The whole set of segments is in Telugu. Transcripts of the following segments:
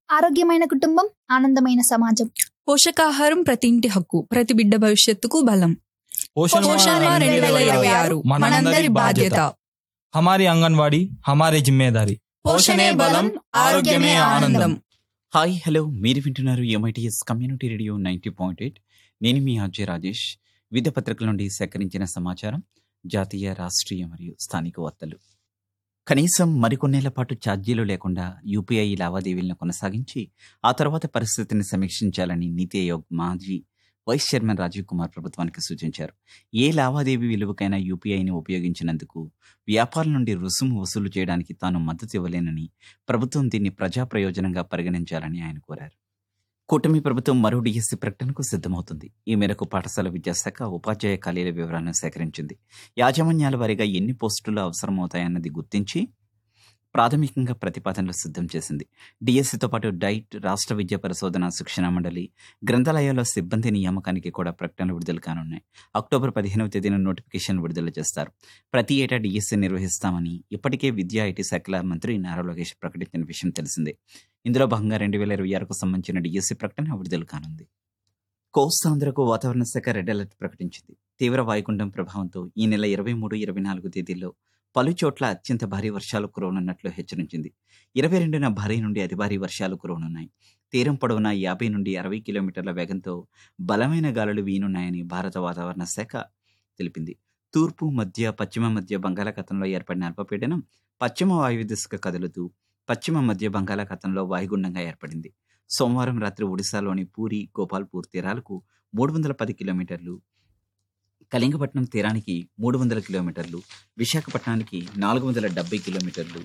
ఆరోగ్యమైన కుటుంబం ఆనందమైన సమాజం పోషకాహారం ప్రతి ఇంటి హక్కు ప్రతి బిడ్డ భవిష్యత్తుకు బలం पोषण పోషణ माह రెండు వేల ఇరవై ఆరు మనందరి బాధ్యత हमारी आंगनवाड़ी हमारी जिम्मेदारी పోషణే బలం ఆరోగ్యమే ఆనందం హాయ్ హలో మీరు వింటున్నారు MITS community radio ninety point eight నేను మీ అజయ్ రాజేష్ వివిధ పత్రికల నుండి సేకరించిన సమాచారం జాతీయ రాష్ట్రీయ మరియు స్థానిక వార్తలు కనీసం మరికొన్నేళ్ల పాటు ఛార్జీలు లేకుండా యూపీఐ లావాదేవీలను కొనసాగించి ఆ తర్వాత పరిస్థితిని సమీక్షించాలని నీతి ఆయోగ్ మాజీ వైస్ చైర్మన్ రాజీవ్ కుమార్ ప్రభుత్వానికి సూచించారు ఏ లావాదేవీ విలువకైనా యూపీఐని ఉపయోగించినందుకు వ్యాపారుల నుండి రుసుము వసూలు చేయడానికి తాను మద్దతు ఇవ్వలేనని ప్రభుత్వం దీన్ని ప్రజా ప్రయోజనంగా పరిగణించాలని ఆయన కోరారు కూటమి ప్రభుత్వం మరో డిఎస్సి ప్రకటనకు సిద్ధమవుతుంది ఈ మేరకు పాఠశాల విద్యాశాఖ ఉపాధ్యాయ ఖాళీల వివరాలను సేకరించింది యాజమాన్యాల వారీగా ఎన్ని పోస్టులు అవసరమవుతాయన్నది గుర్తించి ప్రాథమికంగా ప్రతిపాదనలు సిద్ధం చేసింది డిఎస్సితో పాటు డైట్ రాష్ట్ర విద్యా పరిశోధన శిక్షణ మండలి గ్రంథాలయాల్లో సిబ్బంది నియామకానికి కూడా ప్రకటనలు విడుదల కానున్నాయి అక్టోబర్ పదిహేనవ తేదీన నోటిఫికేషన్ విడుదల చేస్తారు ప్రతి ఏటా డిఎస్సి నిర్వహిస్తామని ఇప్పటికే విద్యా ఐటీ శాఖల మంత్రి నారా లోకేష్ ప్రకటించిన విషయం తెలిసిందే ఇందులో భాగంగా రెండు వేల ఇరవై ఆరుకు సంబంధించిన డిఎస్సి ప్రకటన విడుదల కానుంది కోస్తాంధ్రకు వాతావరణ శాఖ రెడ్ అలర్ట్ ప్రకటించింది తీవ్ర వాయుగుండం ప్రభావంతో ఈ నెల ఇరవై మూడు ఇరవై నాలుగు తేదీల్లో పలు చోట్ల అత్యంత భారీ వర్షాలు కురవనున్నట్లు హెచ్చరించింది ఇరవై రెండున భారీ నుండి అతి భారీ వర్షాలు కురవనున్నాయి తీరం పొడవున యాభై నుండి అరవై కిలోమీటర్ల వేగంతో బలమైన గాలులు వీనున్నాయని భారత వాతావరణ శాఖ తెలిపింది తూర్పు మధ్య పశ్చిమ మధ్య బంగాళాఖాతంలో ఏర్పడిన అల్పపీడనం పశ్చిమ వాయువ్య దిశగా కదులుతూ పశ్చిమ మధ్య బంగాళాఖాతంలో వాయుగుండంగా ఏర్పడింది సోమవారం రాత్రి ఒడిశాలోని పూరి గోపాల్పూర్ తీరాలకు మూడు వందల పది కిలోమీటర్లు కళింగపట్నం తీరానికి మూడు వందల కిలోమీటర్లు విశాఖపట్నానికి నాలుగు వందల డెబ్బై కిలోమీటర్లు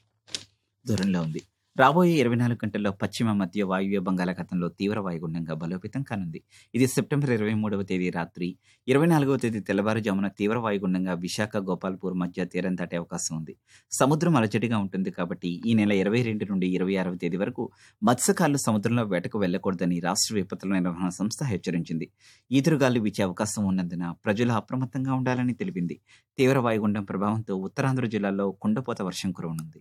దూరంలో ఉంది రాబోయే ఇరవై నాలుగు గంటల్లో పశ్చిమ మధ్య వాయువ్య బంగాళాఖాతంలో తీవ్ర వాయుగుండంగా బలోపేతం కానుంది ఇది సెప్టెంబర్ ఇరవై మూడవ తేదీ రాత్రి ఇరవై నాలుగవ తేదీ తెల్లవారుజామున తీవ్ర వాయుగుండంగా విశాఖ గోపాల్పూర్ మధ్య తీరం దాటే అవకాశం ఉంది సముద్రం అలజడిగా ఉంటుంది కాబట్టి ఈ నెల ఇరవై రెండు నుండి ఇరవై ఆరవ తేదీ వరకు మత్స్యకారులు సముద్రంలో వేటకు వెళ్లకూడదని రాష్ట్ర విపత్తుల నిర్వహణ సంస్థ హెచ్చరించింది ఈదురుగాలు వీచే అవకాశం ఉన్నందున ప్రజలు అప్రమత్తంగా ఉండాలని తెలిపింది తీవ్ర వాయుగుండం ప్రభావంతో ఉత్తరాంధ్ర జిల్లాలో కుండపోత వర్షం కురవనుంది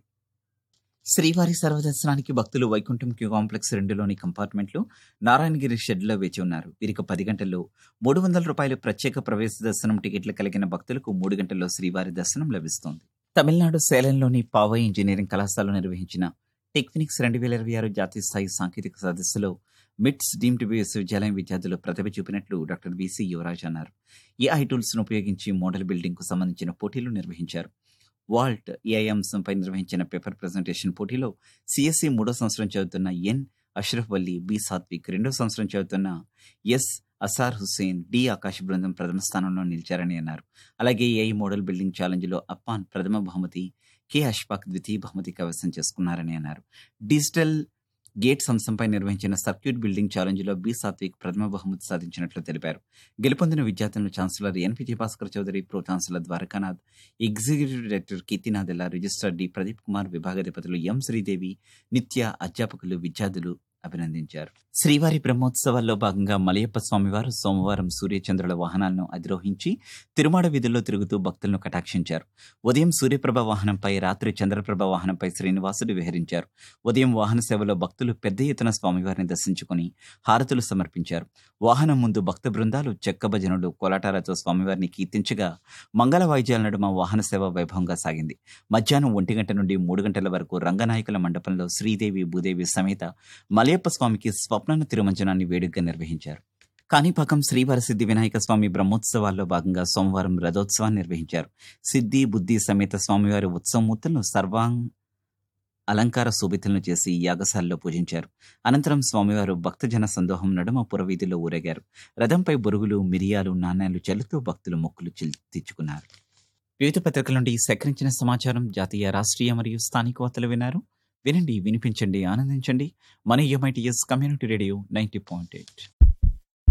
శ్రీవారి సర్వదర్శనానికి భక్తులు వైకుంఠం క్యూ కాంప్లెక్స్ రెండులోని కంపార్ట్మెంట్లు నారాయణగిరి షెడ్లో వేచి ఉన్నారు వీరికి పది గంటల్లో మూడు వందల రూపాయల ప్రత్యేక ప్రవేశ దర్శనం టికెట్లు కలిగిన భక్తులకు మూడు గంటల్లో శ్రీవారి దర్శనం లభిస్తోంది తమిళనాడు సేలంలోని పావై ఇంజనీరింగ్ కళాశాలలో నిర్వహించిన టెక్నిక్స్ రెండు వేల ఇరవై ఆరు జాతీయ స్థాయి సాంకేతిక సదస్సులో మిట్స్ డీమ్డ్ విశ్వవిద్యాలయం విద్యార్థులు ప్రతిభ చూపినట్లు డాక్టర్ విసి యువరాజ్ అన్నారు ఏఐ టూల్స్ను ఉపయోగించి మోడల్ బిల్డింగ్కు సంబంధించిన పోటీలు నిర్వహించారు వాల్ట్ ఏఐ అంశంపై నిర్వహించిన పేపర్ ప్రజెంటేషన్ పోటీలో సిఎస్సి మూడో సంవత్సరం చదువుతున్న ఎన్ అష్రఫ్ వల్లి బి సాత్విక్ రెండో సంవత్సరం చదువుతున్న ఎస్ అసార్ హుస్సేన్ డి ఆకాశ్ బృందం ప్రథమ స్థానంలో నిలిచారని అన్నారు అలాగే ఏఐ మోడల్ బిల్డింగ్ ఛాలెంజ్లో అప్పాన్ ప్రథమ బహుమతి కె అష్ఫాక్ ద్వితీయ బహుమతి కైవసం చేసుకున్నారని అన్నారు డిజిటల్ గేట్ సంస్థంపై నిర్వహించిన సర్క్యూట్ బిల్డింగ్ ఛాలెంజ్లో బి సాత్విక్ ప్రథమ బహుమతి సాధించినట్లు తెలిపారు గెలుపొందిన విద్యార్థులను chancellor ఎన్పిజి Bhaskar Chowdary pro chancellor Dwarakanath executive director కీర్తినాథెల్లా registrar D Pradeep Kumar విభాగాధిపతులు ఎం శ్రీదేవి నిత్య అధ్యాపకులు విద్యార్థులు అభినందించారు శ్రీవారి బ్రహ్మోత్సవాల్లో భాగంగా మలయప్ప స్వామివారు సోమవారం సూర్యచంద్రుల వాహనాలను అధిరోహించి తిరుమాడ వీధుల్లో తిరుగుతూ భక్తులను కటాక్షించారు ఉదయం సూర్యప్రభ వాహనంపై రాత్రి చంద్రప్రభ వాహనంపై శ్రీనివాసుడు విహరించారు ఉదయం వాహన సేవలో భక్తులు పెద్ద ఎత్తున స్వామివారిని దర్శించుకుని హారతులు సమర్పించారు వాహనం ముందు భక్త బృందాలు చెక్క భజనులు కోలాటాలతో స్వామివారిని కీర్తించగా మంగళ వాయిద్యాల నడుమ వాహన సేవ వైభవంగా సాగింది మధ్యాహ్నం ఒంటి గంట నుండి మూడు గంటల వరకు రంగనాయకుల మండపంలో శ్రీదేవి భూదేవి సమేత మలయప్ప స్వామికి స్వప్నాన తిరుమంజనాన్ని వేడుకగా నిర్వహించారు కాణిపాకం శ్రీవారి సిద్ధి వినాయక స్వామి బ్రహ్మోత్సవాల్లో భాగంగా సోమవారం రథోత్సవాన్ని నిర్వహించారు సిద్ధి బుద్ధి సమేత స్వామివారి ఉత్సవమూర్తులను సర్వాంగ్ అలంకార శోభితులను చేసి యాగశాలలో పూజించారు అనంతరం స్వామివారు భక్తజన సందోహం నడుమ పురవీధిలో ఊరేగారు రథంపై బొరుగులు మిరియాలు నాణ్యాలు చల్లుతూ భక్తులు మొక్కులు చిల్- తీర్చుకున్నారు వివిధ పత్రికల నుండి సేకరించిన సమాచారం జాతీయ రాష్ట్రీయ మరియు స్థానిక వార్తలు విన్నారు వినండి వినిపించండి ఆనందించండి మన MITS community radio ninety point eight